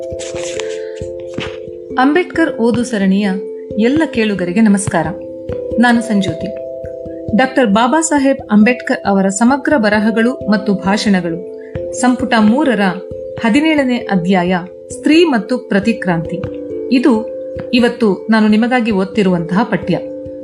ಅಂಬೇಡ್ಕರ್ ಓದು ಸರಣಿಯ ಎಲ್ಲ ಕೇಳುಗರಿಗೆ ನಮಸ್ಕಾರ ನಾನು ಸಂಜೋತಿ ಡಾಕ್ಟರ್ ಬಾಬಾ ಸಾಹೇಬ್ ಅಂಬೇಡ್ಕರ್ ಅವರ ಸಮಗ್ರ ಬರಹಗಳು ಮತ್ತು ಭಾಷಣಗಳು ಸಂಪುಟ ಮೂರರ ಹದಿನೇಳನೇ ಅಧ್ಯಾಯ ಸ್ತ್ರೀ ಮತ್ತು ಪ್ರತಿಕ್ರಾಂತಿ ಇದು ಇವತ್ತು ನಾನು ನಿಮಗಾಗಿ ಓದ್ತಿರುವಂತಹ ಪಠ್ಯ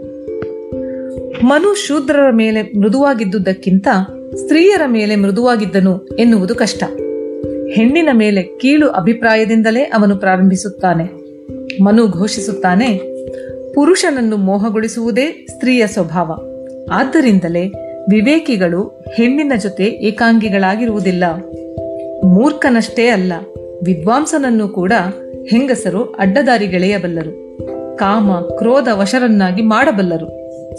ಮನು ಶೂದ್ರರ ಮೇಲೆ ಮೃದುವಾಗಿದ್ದುದಕ್ಕಿಂತ ಸ್ತ್ರೀಯರ ಮೇಲೆ ಮೃದುವಾಗಿದ್ದನು ಎನ್ನುವುದು ಕಷ್ಟ ಹೆಣ್ಣಿನ ಮೇಲೆ ಕೀಳು ಅಭಿಪ್ರಾಯದಿಂದಲೇ ಅವನು ಪ್ರಾರಂಭಿಸುತ್ತಾನೆ ಮನು ಘೋಷಿಸುತ್ತಾನೆ ಪುರುಷನನ್ನು ಮೋಹಗೊಳಿಸುವುದೇ ಸ್ತ್ರೀಯ ಸ್ವಭಾವ ಆದ್ದರಿಂದಲೇ ವಿವೇಕಿಗಳು ಹೆಣ್ಣಿನ ಜೊತೆ ಏಕಾಂಗಿಗಳಾಗಿರುವುದಿಲ್ಲ ಮೂರ್ಖನಷ್ಟೇ ಅಲ್ಲ ವಿದ್ವಾಂಸನನ್ನು ಕೂಡ ಹೆಂಗಸರು ಅಡ್ಡದಾರಿಗೆಳೆಯಬಲ್ಲರು ಕಾಮ ಕ್ರೋಧ ವಶರನ್ನಾಗಿ ಮಾಡಬಲ್ಲರು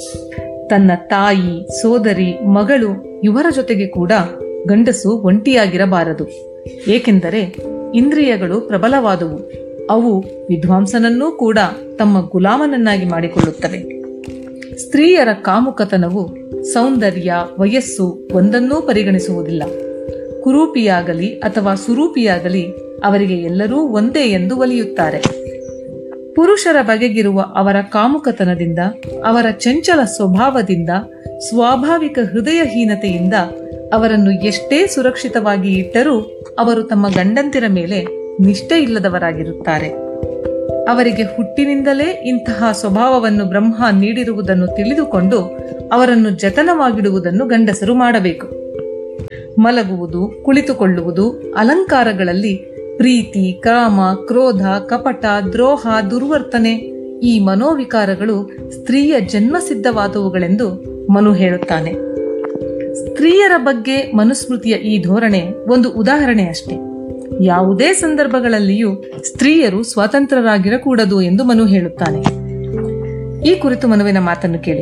ತನ್ನ ತಾಯಿ ಸೋದರಿ ಮಗಳು ಇವರ ಜೊತೆಗೆ ಕೂಡ ಗಂಡಸು ಒಂಟಿಯಾಗಿರಬಾರದು ಏಕೆಂದರೆ ಇಂದ್ರಿಯಗಳು ಪ್ರಬಲವಾದುವು ಅವು ವಿದ್ವಾಂಸನನ್ನೂ ಕೂಡ ತಮ್ಮ ಗುಲಾಮನನ್ನಾಗಿ ಮಾಡಿಕೊಳ್ಳುತ್ತವೆ ಸ್ತ್ರೀಯರ ಕಾಮುಕತನವು ಸೌಂದರ್ಯ ವಯಸ್ಸು ಒಂದನ್ನೂ ಪರಿಗಣಿಸುವುದಿಲ್ಲ ಕುರೂಪಿಯಾಗಲಿ ಅಥವಾ ಸುರೂಪಿಯಾಗಲಿ ಅವರಿಗೆ ಎಲ್ಲರೂ ಒಂದೇ ಎಂದು ಒಲಿಯುತ್ತಾರೆ ಪುರುಷರ ಬಗೆಗಿರುವ ಅವರ ಕಾಮುಕತನದಿಂದ ಅವರ ಚಂಚಲ ಸ್ವಭಾವದಿಂದ ಸ್ವಾಭಾವಿಕ ಹೃದಯಹೀನತೆಯಿಂದ ಅವರನ್ನು ಎಷ್ಟೇ ಸುರಕ್ಷಿತವಾಗಿ ಇಟ್ಟರೂ ಅವರು ತಮ್ಮ ಗಂಡಂತಿರ ಮೇಲೆ ನಿಷ್ಠೆ ಇಲ್ಲದವರಾಗಿರುತ್ತಾರೆ ಅವರಿಗೆ ಹುಟ್ಟಿನಿಂದಲೇ ಇಂತಹ ಸ್ವಭಾವವನ್ನು ಬ್ರಹ್ಮ ನೀಡಿರುವುದನ್ನು ತಿಳಿದುಕೊಂಡು ಅವರನ್ನು ಜತನವಾಗಿಡುವುದನ್ನು ಗಂಡಸರು ಮಾಡಬೇಕು ಮಲಗುವುದು ಕುಳಿತುಕೊಳ್ಳುವುದು ಅಲಂಕಾರಗಳಲ್ಲಿ ಪ್ರೀತಿ ಕಾಮ ಕ್ರೋಧ ಕಪಟ ದ್ರೋಹ ದುರ್ವರ್ತನೆ ಈ ಮನೋವಿಕಾರಗಳು ಸ್ತ್ರೀಯ ಜನ್ಮಸಿದ್ಧವಾದವುಗಳೆಂದು ಮನು ಹೇಳುತ್ತಾನೆ ಸ್ತ್ರೀಯರ ಬಗ್ಗೆ ಮನುಸ್ಮೃತಿಯ ಈ ಧೋರಣೆ ಒಂದು ಉದಾಹರಣೆ ಅಷ್ಟೇ ಯಾವುದೇ ಸಂದರ್ಭಗಳಲ್ಲಿಯೂ ಸ್ತ್ರೀಯರು ಸ್ವತಂತ್ರರಾಗಿರಕೂಡದು ಎಂದು ಮನು ಹೇಳುತ್ತಾನೆ ಈ ಕುರಿತು ಮನುವಿನ ಮಾತನ್ನು ಕೇಳಿ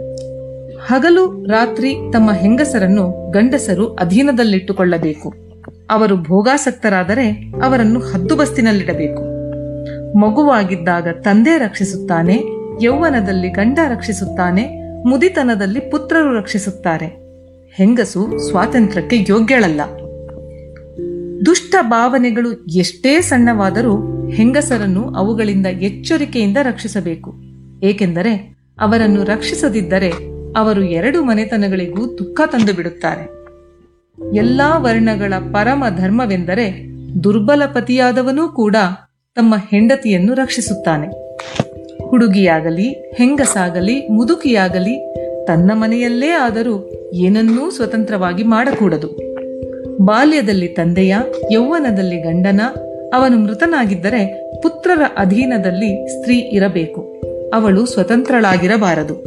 ಹಗಲು ರಾತ್ರಿ ತಮ್ಮ ಹೆಂಗಸರನ್ನು ಗಂಡಸರು ಅಧೀನದಲ್ಲಿಟ್ಟುಕೊಳ್ಳಬೇಕು ಅವರು ಭೋಗಾಸಕ್ತರಾದರೆ ಅವರನ್ನು ಹದ್ದುಬಸ್ತಿನಲ್ಲಿಡಬೇಕು ಮಗುವಾಗಿದ್ದಾಗ ತಂದೆ ರಕ್ಷಿಸುತ್ತಾನೆ ಯೌವನದಲ್ಲಿ ಗಂಡ ರಕ್ಷಿಸುತ್ತಾನೆ ಮುದಿತನದಲ್ಲಿ ಪುತ್ರರು ರಕ್ಷಿಸುತ್ತಾರೆ ಹೆಂಗಸು ಸ್ವಾತಂತ್ರ್ಯಕ್ಕೆ ಯೋಗ್ಯಳಲ್ಲ ದುಷ್ಟ ಭಾವನೆಗಳು ಎಷ್ಟೇ ಸಣ್ಣವಾದರೂ ಹೆಂಗಸರನ್ನು ಅವುಗಳಿಂದ ಎಚ್ಚರಿಕೆಯಿಂದ ರಕ್ಷಿಸಬೇಕು ಏಕೆಂದರೆ ಅವರನ್ನು ರಕ್ಷಿಸದಿದ್ದರೆ ಅವರು ಎರಡು ಮನೆತನಗಳಿಗೂ ದುಃಖ ತಂದು ಬಿಡುತ್ತಾರೆ ಎಲ್ಲಾ ವರ್ಣಗಳ ಪರಮ ಧರ್ಮವೆಂದರೆ ದುರ್ಬಲ ಪತಿಯಾದವನೂ ಕೂಡ ತಮ್ಮ ಹೆಂಡತಿಯನ್ನು ರಕ್ಷಿಸುತ್ತಾನೆ ಹುಡುಗಿಯಾಗಲಿ ಹೆಂಗಸಾಗಲಿ ಮುದುಕಿಯಾಗಲಿ ತನ್ನ ಮನೆಯಲ್ಲೇ ಆದರೂ ಏನನ್ನೂ ಸ್ವತಂತ್ರವಾಗಿ ಮಾಡಕೂಡದು ಬಾಲ್ಯದಲ್ಲಿ ತಂದೆಯ ಯೌವನದಲ್ಲಿ ಗಂಡನ ಅವನು ಮೃತನಾಗಿದ್ದರೆ ಪುತ್ರರ ಅಧೀನದಲ್ಲಿ ಸ್ತ್ರೀ ಇರಬೇಕು ಅವಳು ಸ್ವತಂತ್ರಳಾಗಿರಬಾರದು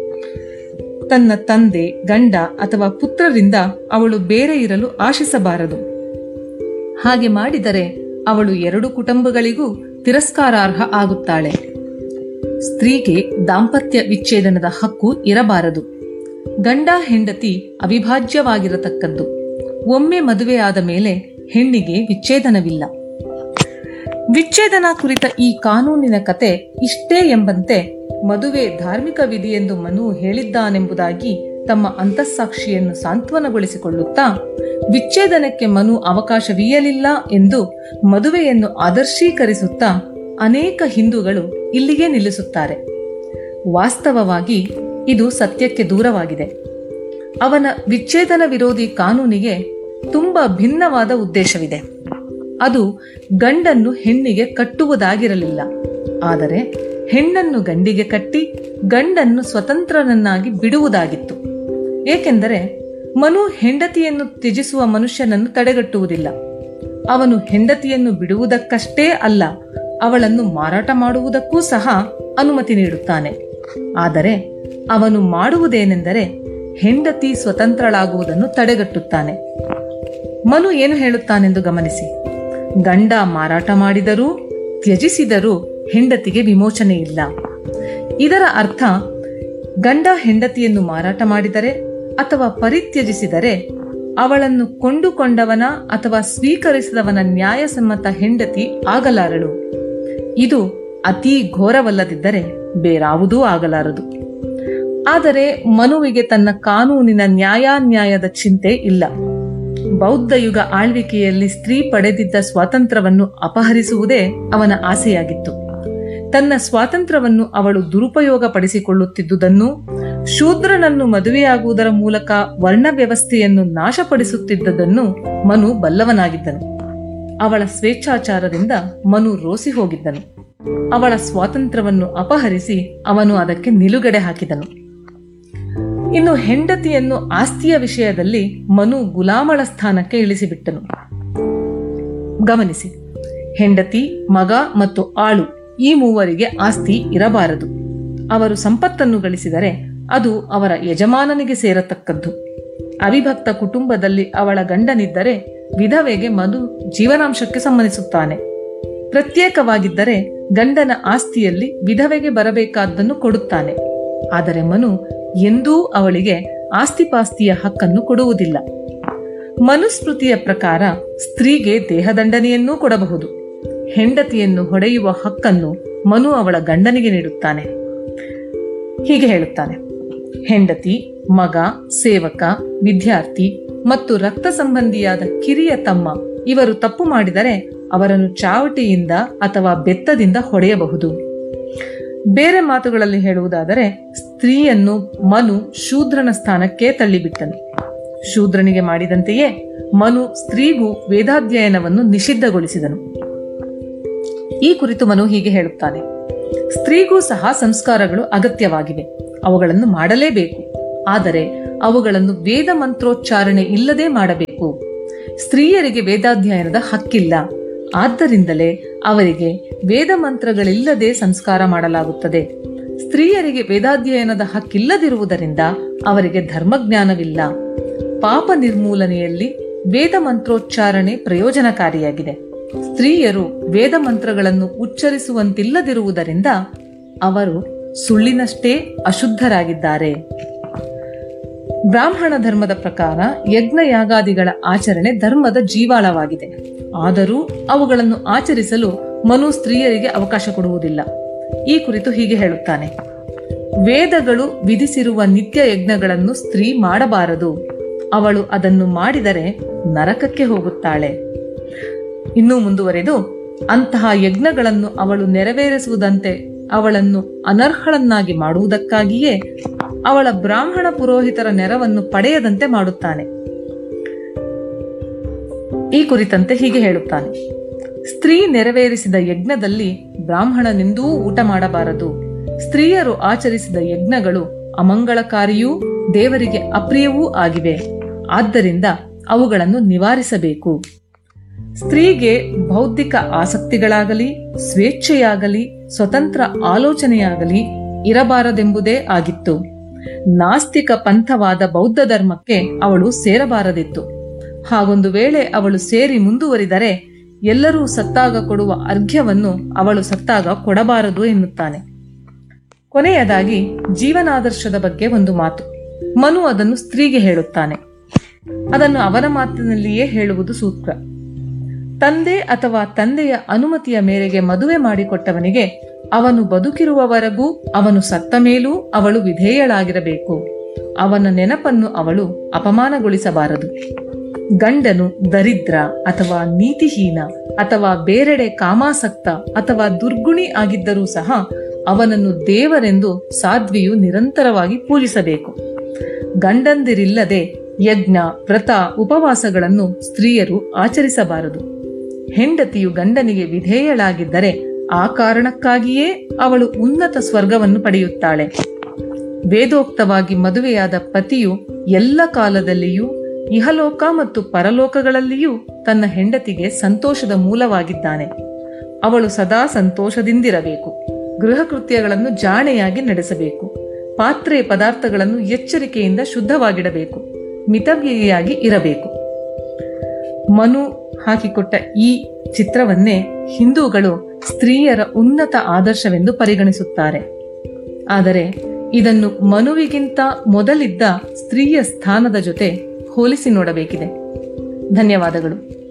ತನ್ನ ತಂದೆ ಗಂಡ ಅಥವಾ ಪುತ್ರರಿಂದ ಅವಳು ಬೇರೆ ಇರಲು ಆಶಿಸಬಾರದು ಹಾಗೆ ಮಾಡಿದರೆ ಅವಳು ಎರಡು ಕುಟುಂಬಗಳಿಗೂ ತಿರಸ್ಕಾರಾರ್ಹ ಆಗುತ್ತಾಳೆ ಸ್ತ್ರೀಗೆ ದಾಂಪತ್ಯ ವಿಚ್ಛೇದನದ ಹಕ್ಕು ಇರಬಾರದು ಗಂಡ ಹೆಂಡತಿ ಅವಿಭಾಜ್ಯವಾಗಿರತಕ್ಕದ್ದು ಒಮ್ಮೆ ಮದುವೆಯಾದ ಮೇಲೆ ಹೆಣ್ಣಿಗೆ ವಿಚ್ಛೇದನವಿಲ್ಲ ವಿಚ್ಛೇದನ ಕುರಿತ ಈ ಕಾನೂನಿನ ಕತೆ ಇಷ್ಟೇ ಎಂಬಂತೆ ಮದುವೆ ಧಾರ್ಮಿಕ ವಿಧಿ ಎಂದು ಮನು ಹೇಳಿದ್ದಾನೆಂಬುದಾಗಿ ತಮ್ಮ ಅಂತಸ್ಸಾಕ್ಷಿಯನ್ನು ಸಾಂತ್ವನಗೊಳಿಸಿಕೊಳ್ಳುತ್ತಾ ವಿಚ್ಛೇದನಕ್ಕೆ ಮನು ಅವಕಾಶವೀಯಲಿಲ್ಲ ಎಂದು ಮದುವೆಯನ್ನು ಆದರ್ಶೀಕರಿಸುತ್ತಾ ಅನೇಕ ಹಿಂದೂಗಳು ಇಲ್ಲಿಗೆ ನಿಲ್ಲಿಸುತ್ತಾರೆ ವಾಸ್ತವವಾಗಿ ಇದು ಸತ್ಯಕ್ಕೆ ದೂರವಾಗಿದೆ ಅವನ ವಿಚ್ಛೇದನ ವಿರೋಧಿ ಕಾನೂನಿಗೆ ತುಂಬಾ ಭಿನ್ನವಾದ ಉದ್ದೇಶವಿದೆ ಅದು ಗಂಡನ್ನು ಹೆಣ್ಣಿಗೆ ಕಟ್ಟುವುದಾಗಿರಲಿಲ್ಲ ಆದರೆ ಹೆಣ್ಣನ್ನು ಗಂಡಿಗೆ ಕಟ್ಟಿ ಗಂಡನ್ನು ಸ್ವತಂತ್ರನನ್ನಾಗಿ ಬಿಡುವುದಾಗಿತ್ತು ಏಕೆಂದರೆ ಮನು ಹೆಂಡತಿಯನ್ನು ತ್ಯಜಿಸುವ ಮನುಷ್ಯನನ್ನು ತಡೆಗಟ್ಟುವುದಿಲ್ಲ ಅವನು ಹೆಂಡತಿಯನ್ನು ಬಿಡುವುದಕ್ಕಷ್ಟೇ ಅಲ್ಲ ಅವಳನ್ನು ಮಾರಾಟ ಮಾಡುವುದಕ್ಕೂ ಸಹ ಅನುಮತಿ ನೀಡುತ್ತಾನೆ ಆದರೆ ಅವನು ಮಾಡುವುದೇನೆಂದರೆ ಹೆಂಡತಿ ಸ್ವತಂತ್ರಳಾಗುವುದನ್ನು ತಡೆಗಟ್ಟುತ್ತಾನೆ ಮನು ಏನು ಹೇಳುತ್ತಾನೆಂದು ಗಮನಿಸಿ ಗಂಡ ಮಾರಾಟ ಮಾಡಿದರೂ ತ್ಯಜಿಸಿದರೂ ಹೆಂಡತಿಗೆ ವಿಮೋಚನೆ ಇಲ್ಲ ಇದರ ಅರ್ಥ ಗಂಡ ಹೆಂಡತಿಯನ್ನು ಮಾರಾಟ ಮಾಡಿದರೆ ಅಥವಾ ಪರಿತ್ಯಜಿಸಿದರೆ ಅವಳನ್ನು ಕೊಂಡುಕೊಂಡವನ ಅಥವಾ ಸ್ವೀಕರಿಸಿದವನ ನ್ಯಾಯಸಮ್ಮತ ಹೆಂಡತಿ ಆಗಲಾರಳು ಇದು ಅತೀ ಘೋರವಲ್ಲದಿದ್ದರೆ ಬೇರಾವುದೂ ಆಗಲಾರದು ಆದರೆ ಮನುವಿಗೆ ತನ್ನ ಕಾನೂನಿನ ನ್ಯಾಯಾನ್ಯಾಯದ ಚಿಂತೆ ಇಲ್ಲ ಬೌದ್ಧ ಯುಗ ಆಳ್ವಿಕೆಯಲ್ಲಿ ಸ್ತ್ರೀ ಪಡೆದಿದ್ದ ಸ್ವಾತಂತ್ರ್ಯವನ್ನು ಅಪಹರಿಸುವುದೇ ಅವನ ಆಸೆಯಾಗಿತ್ತು ತನ್ನ ಸ್ವಾತಂತ್ರ್ಯವನ್ನು ಅವಳು ದುರುಪಯೋಗ ಪಡಿಸಿಕೊಳ್ಳುತ್ತಿದ್ದುದನ್ನು ಶೂದ್ರನನ್ನು ಮದುವೆಯಾಗುವುದರ ಮೂಲಕ ವರ್ಣ ವ್ಯವಸ್ಥೆಯನ್ನು ನಾಶಪಡಿಸುತ್ತಿದ್ದುದನ್ನು ಮನು ಬಲ್ಲವನಾಗಿದ್ದನು ಅವಳ ಸ್ವೇಚ್ಛಾಚಾರದಿಂದ ಮನು ರೋಸಿ ಹೋಗಿದ್ದನು ಅವಳ ಸ್ವಾತಂತ್ರ್ಯವನ್ನು ಅಪಹರಿಸಿ ಅವನು ಅದಕ್ಕೆ ನಿಲುಗಡೆ ಹಾಕಿದನು ಇನ್ನು ಹೆಂಡತಿಯನ್ನು ಆಸ್ತಿಯ ವಿಷಯದಲ್ಲಿ ಮನು ಗುಲಾಮಳ ಸ್ಥಾನಕ್ಕೆ ಇಳಿಸಿಬಿಟ್ಟನು ಗಮನಿಸಿ ಹೆಂಡತಿ ಮಗ ಮತ್ತು ಆಳು ಈ ಮೂವರಿಗೆ ಆಸ್ತಿ ಇರಬಾರದು ಅವರು ಸಂಪತ್ತನ್ನು ಗಳಿಸಿದರೆ ಅದು ಅವರ ಯಜಮಾನನಿಗೆ ಸೇರತಕ್ಕದ್ದು ಅವಿಭಕ್ತ ಕುಟುಂಬದಲ್ಲಿ ಅವಳ ಗಂಡನಿದ್ದರೆ ವಿಧವೆಗೆ ಮಧು ಜೀವನಾಂಶಕ್ಕೆ ಸಂಬಂಧಿಸುತ್ತಾನೆ ಪ್ರತ್ಯೇಕವಾಗಿದ್ದರೆ ಗಂಡನ ಆಸ್ತಿಯಲ್ಲಿ ವಿಧವೆಗೆ ಬರಬೇಕಾದ್ದನ್ನು ಕೊಡುತ್ತಾನೆ ಆದರೆ ಮನು ಎಂದೂ ಅವಳಿಗೆ ಆಸ್ತಿಪಾಸ್ತಿಯ ಹಕ್ಕನ್ನು ಕೊಡುವುದಿಲ್ಲ ಮನುಸ್ಮೃತಿಯ ಪ್ರಕಾರ ಸ್ತ್ರೀಗೆ ದೇಹದಂಡನೆಯನ್ನೂ ಕೊಡಬಹುದು ಹೆಂಡತಿಯನ್ನು ಹೊಡೆಯುವ ಹಕ್ಕನ್ನು ಮನು ಅವಳ ಗಂಡನಿಗೆ ನೀಡುತ್ತಾನೆ ಹೀಗೆ ಹೇಳುತ್ತಾನೆ ಹೆಂಡತಿ ಮಗ ಸೇವಕ ವಿದ್ಯಾರ್ಥಿ ಮತ್ತು ರಕ್ತ ಸಂಬಂಧಿಯಾದ ಕಿರಿಯ ತಮ್ಮ ಇವರು ತಪ್ಪು ಮಾಡಿದರೆ ಅವರನ್ನು ಚಾವಟಿಯಿಂದ ಅಥವಾ ಬೆತ್ತದಿಂದ ಹೊಡೆಯಬಹುದು ಬೇರೆ ಮಾತುಗಳಲ್ಲಿ ಹೇಳುವುದಾದರೆ ಸ್ತ್ರೀಯನ್ನು ಮನು ಶೂದ್ರನ ಸ್ಥಾನಕ್ಕೆ ತಳ್ಳಿಬಿಟ್ಟನು ಶೂದ್ರನಿಗೆ ಮಾಡಿದಂತೆಯೇ ಮನು ಸ್ತ್ರೀಗೂ ವೇದಾಧ್ಯಯನವನ್ನು ನಿಷಿದ್ಧಗೊಳಿಸಿದನು ಈ ಕುರಿತು ಮನು ಹೀಗೆ ಹೇಳುತ್ತಾನೆ ಸ್ತ್ರೀಗೂ ಸಹ ಸಂಸ್ಕಾರಗಳು ಅಗತ್ಯವಾಗಿವೆ ಅವುಗಳನ್ನು ಮಾಡಲೇಬೇಕು ಆದರೆ ಅವುಗಳನ್ನು ವೇದ ಮಂತ್ರೋಚ್ಚಾರಣೆ ಇಲ್ಲದೆ ಮಾಡಬೇಕು ಸ್ತ್ರೀಯರಿಗೆ ವೇದಾಧ್ಯಯನದ ಹಕ್ಕಿಲ್ಲ ಆದ್ದರಿಂದಲೇ ಅವರಿಗೆ ವೇದ ಮಂತ್ರಗಳಿಲ್ಲದೆ ಸಂಸ್ಕಾರ ಮಾಡಲಾಗುತ್ತದೆ ಸ್ತ್ರೀಯರಿಗೆ ವೇದಾಧ್ಯಯನದ ಹಕ್ಕಿಲ್ಲದಿರುವುದರಿಂದ ಅವರಿಗೆ ಧರ್ಮಜ್ಞಾನವಿಲ್ಲ ಪಾಪ ನಿರ್ಮೂಲನೆಯಲ್ಲಿ ವೇದ ಮಂತ್ರೋಚ್ಚಾರಣೆ ಪ್ರಯೋಜನಕಾರಿಯಾಗಿದೆ ಸ್ತ್ರೀಯರು ವೇದ ಮಂತ್ರಗಳನ್ನು ಉಚ್ಚರಿಸುವಂತಿಲ್ಲದಿರುವುದರಿಂದ ಅವರು ಸುಳ್ಳಿನಷ್ಟೇ ಅಶುದ್ಧರಾಗಿದ್ದಾರೆ ಬ್ರಾಹ್ಮಣ ಧರ್ಮದ ಪ್ರಕಾರ ಯಜ್ಞ ಯಾಗಾದಿಗಳ ಆಚರಣೆ ಧರ್ಮದ ಜೀವಾಳವಾಗಿದೆ ಆದರೂ ಅವುಗಳನ್ನು ಆಚರಿಸಲು ಮನು ಸ್ತ್ರೀಯರಿಗೆ ಅವಕಾಶ ಕೊಡುವುದಿಲ್ಲ ಈ ಕುರಿತು ಹೀಗೆ ಹೇಳುತ್ತಾನೆ ವೇದಗಳು ವಿಧಿಸಿರುವ ನಿತ್ಯ ಯಜ್ಞಗಳನ್ನು ಸ್ತ್ರೀ ಮಾಡಬಾರದು ಅವಳು ಅದನ್ನು ಮಾಡಿದರೆ ನರಕಕ್ಕೆ ಹೋಗುತ್ತಾಳೆ ಇನ್ನೂ ಮುಂದುವರೆದು ಅಂತಹ ಯಜ್ಞಗಳನ್ನು ಅವಳು ನೆರವೇರಿಸುವುದಂತೆ ಅವಳನ್ನು ಅನರ್ಹಳನ್ನಾಗಿ ಮಾಡುವುದಕ್ಕಾಗಿಯೇ ಅವಳ ಬ್ರಾಹ್ಮಣ ಪುರೋಹಿತರ ನೆರವನ್ನು ಪಡೆಯದಂತೆ ಮಾಡುತ್ತಾನೆ ಈ ಕುರಿತಂತೆ ಹೀಗೆ ಹೇಳುತ್ತಾನೆ ಸ್ತ್ರೀ ನೆರವೇರಿಸಿದ ಯಜ್ಞದಲ್ಲಿ ಬ್ರಾಹ್ಮಣನೆಂದೂ ಊಟ ಮಾಡಬಾರದು ಸ್ತ್ರೀಯರು ಆಚರಿಸಿದ ಯಜ್ಞಗಳು ಅಮಂಗಳಕಾರಿಯೂ ದೇವರಿಗೆ ಅಪ್ರಿಯವೂ ಆಗಿವೆ ಆದ್ದರಿಂದ ಅವುಗಳನ್ನು ನಿವಾರಿಸಬೇಕು ಸ್ತ್ರೀಗೆ ಬೌದ್ಧಿಕ ಆಸಕ್ತಿಗಳಾಗಲಿ ಸ್ವೇಚ್ಛೆಯಾಗಲಿ ಸ್ವತಂತ್ರ ಆಲೋಚನೆಯಾಗಲಿ ಇರಬಾರದೆಂಬುದೇ ಆಗಿತ್ತು ನಾಸ್ತಿಕ ಪಂಥವಾದ ಬೌದ್ಧ ಧರ್ಮಕ್ಕೆ ಅವಳು ಸೇರಬಾರದಿತ್ತು ಹಾಗೊಂದು ವೇಳೆ ಅವಳು ಸೇರಿ ಮುಂದುವರಿದರೆ ಎಲ್ಲರೂ ಸತ್ತಾಗ ಕೊಡುವ ಅರ್ಘ್ಯವನ್ನು ಅವಳು ಸತ್ತಾಗ ಕೊಡಬಾರದು ಎನ್ನುತ್ತಾನೆ ಕೊನೆಯದಾಗಿ ಜೀವನಾದರ್ಶದ ಬಗ್ಗೆ ಒಂದು ಮಾತು ಮನು ಅದನ್ನು ಸ್ತ್ರೀಗೆ ಹೇಳುತ್ತಾನೆ ಅದನ್ನು ಅವನ ಮಾತಿನಲ್ಲಿಯೇ ಹೇಳುವುದು ಸೂಕ್ತ ತಂದೆ ಅಥವಾ ತಂದೆಯ ಅನುಮತಿಯ ಮೇರೆಗೆ ಮದುವೆ ಮಾಡಿಕೊಟ್ಟವನಿಗೆ ಅವನು ಬದುಕಿರುವವರೆಗೂ ಅವನು ಸತ್ತ ಮೇಲೂ ಅವಳು ವಿಧೇಯಳಾಗಿರಬೇಕು ಅವನ ನೆನಪನ್ನು ಅವಳು ಅಪಮಾನಗೊಳಿಸಬಾರದು ಗಂಡನು ದರಿದ್ರ ಅಥವಾ ನೀತಿಹೀನ ಅಥವಾ ಬೇರೆಡೆ ಕಾಮಾಸಕ್ತ ಅಥವಾ ದುರ್ಗುಣಿ ಆಗಿದ್ದರೂ ಸಹ ಅವನನ್ನು ದೇವರೆಂದು ಸಾಧ್ವಿಯು ನಿರಂತರವಾಗಿ ಪೂಜಿಸಬೇಕು ಗಂಡಂದಿರಿಲ್ಲದೆ ಯಜ್ಞ ವ್ರತ ಉಪವಾಸಗಳನ್ನು ಸ್ತ್ರೀಯರು ಆಚರಿಸಬಾರದು ಹೆಂಡತಿಯು ಗಂಡನಿಗೆ ವಿಧೇಯಳಾಗಿದ್ದರೆ ಆ ಕಾರಣಕ್ಕಾಗಿಯೇ ಅವಳು ಉನ್ನತ ಸ್ವರ್ಗವನ್ನು ಪಡೆಯುತ್ತಾಳೆ ವೇದೋಕ್ತವಾಗಿ ಮದುವೆಯಾದ ಪತಿಯು ಎಲ್ಲ ಕಾಲದಲ್ಲಿಯೂ ಇಹಲೋಕ ಮತ್ತು ಪರಲೋಕಗಳಲ್ಲಿಯೂ ತನ್ನ ಹೆಂಡತಿಗೆ ಸಂತೋಷದ ಮೂಲವಾಗಿದ್ದಾನೆ ಅವಳು ಸದಾ ಸಂತೋಷದಿಂದಿರಬೇಕು ಗೃಹ ಕೃತ್ಯಗಳನ್ನು ಜಾಣೆಯಾಗಿ ನಡೆಸಬೇಕು ಪಾತ್ರೆ ಪದಾರ್ಥಗಳನ್ನು ಎಚ್ಚರಿಕೆಯಿಂದ ಶುದ್ಧವಾಗಿಡಬೇಕು ಮಿತವ್ಯಯಿಯಾಗಿ ಇರಬೇಕು ಮನು ಹಾಕಿಕೊಟ್ಟ ಈ ಚಿತ್ರವನ್ನೇ ಹಿಂದೂಗಳು ಸ್ತ್ರೀಯರ ಉನ್ನತ ಆದರ್ಶವೆಂದು ಪರಿಗಣಿಸುತ್ತಾರೆ ಆದರೆ ಇದನ್ನು ಮನುವಿಗಿಂತ ಮೊದಲಿದ್ದ ಸ್ತ್ರೀಯ ಸ್ಥಾನದ ಜೊತೆ ಹೋಲಿಸಿ ನೋಡಬೇಕಿದೆ ಧನ್ಯವಾದಗಳು